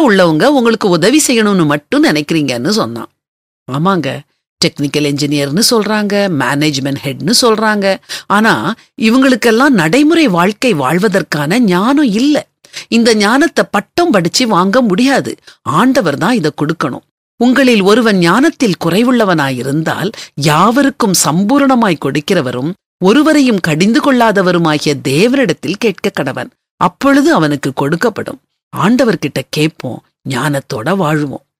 உள்ளவங்க உங்களுக்கு உதவி செய்யணும்னு மட்டும் நினைக்கிறீங்கன்னு சொன்னான் ஆமாங்க டெக்னிக்கல் இன்ஜினியர்னு சொல்றாங்க மேனேஜ்மெண்ட் ஹெட்னு சொல்றாங்க ஆனா இவங்களுக்கெல்லாம் நடைமுறை வாழ்க்கை வாழ்வதற்கான ஞானம் இல்ல இந்த ஞானத்தை பட்டம் படிச்சு வாங்க முடியாது ஆண்டவர் தான் இதை கொடுக்கணும் உங்களில் ஒருவன் ஞானத்தில் குறைவுள்ளவனாயிருந்தால் யாவருக்கும் சம்பூரணமாய் கொடுக்கிறவரும் ஒருவரையும் கடிந்து கொள்ளாதவருமாகிய தேவனிடத்தில் கேட்க கடவன் அப்பொழுது அவனுக்கு கொடுக்கப்படும் ஆண்டவர்கிட்ட கேட்போம் ஞானத்தோட வாழுவோம்